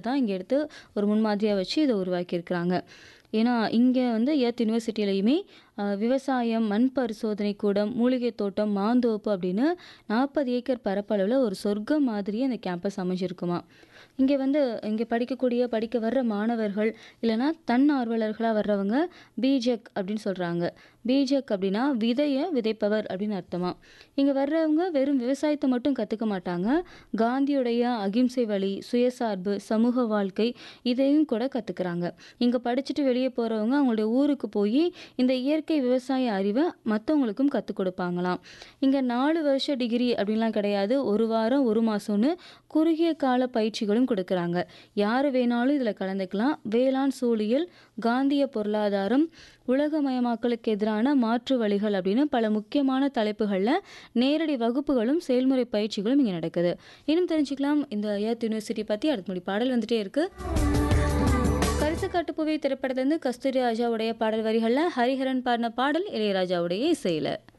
தான் இங்கே எடுத்து ஒரு முன்மாதிரியாக வச்சு இதை உருவாக்கியிருக்கிறாங்க ஏன்னா இங்கே வந்து எர்த் யூனிவர்சிட்டியிலையுமே அஹ், விவசாயம் மண் பரிசோதனை கூடம் மூலிகை தோட்டம் மாந்தோப்பு அப்படின்னு நாற்பது ஏக்கர் பரப்பளவில் ஒரு சொர்க்கம் மாதிரியே அந்த கேம்பஸ் அமைஞ்சிருக்குமா இங்கே வந்து இங்கே படிக்கக்கூடிய படிக்க வர்ற மாணவர்கள் இல்லைன்னா தன்னார்வலர்களாக வர்றவங்க பிஜெக் அப்படின்னு சொல்கிறாங்க பிஜெக் அப்படின்னா விதையை விதைப்பவர் அப்படின்னு அர்த்தமா இங்கே வர்றவங்க வெறும் விவசாயத்தை மட்டும் கற்றுக்க மாட்டாங்க காந்தியுடைய அகிம்சை வழி சுயசார்பு சமூக வாழ்க்கை இதையும் கூட கற்றுக்குறாங்க இங்கே படிச்சுட்டு வெளியே போகிறவங்க அவங்களுடைய ஊருக்கு போய் இந்த இயற்கை விவசாய அறிவை மற்றவங்களுக்கும் கற்றுக் கொடுப்பாங்களாம் இங்கே நாலு வருஷ டிகிரி அப்படின்லாம் கிடையாது ஒரு வாரம் ஒரு மாதம்னு குறுகிய கால பயிற்சிகளும் கொடுக்குறாங்க யார் வேணாலும் இதில் கலந்துக்கலாம் வேளாண் சூழியல் காந்திய பொருளாதாரம் உலகமயமாக்கலுக்கு எதிரான மாற்று வழிகள் அப்படின்னு பல முக்கியமான தலைப்புகளில் நேரடி வகுப்புகளும் செயல்முறை பயிற்சிகளும் இங்கே நடக்குது இன்னும் தெரிஞ்சுக்கலாம் இந்த ஏத் யூனிவர்சிட்டி பற்றி அடுத்த மொழி பாடல் வந்துட்டே இருக்கு கரிசக்காட்டு புவி திரைப்படத்துலேருந்து கஸ்தூரி ராஜாவுடைய பாடல் வரிகளில் ஹரிஹரன் பாடின பாடல் இளையராஜாவுடைய இசையில்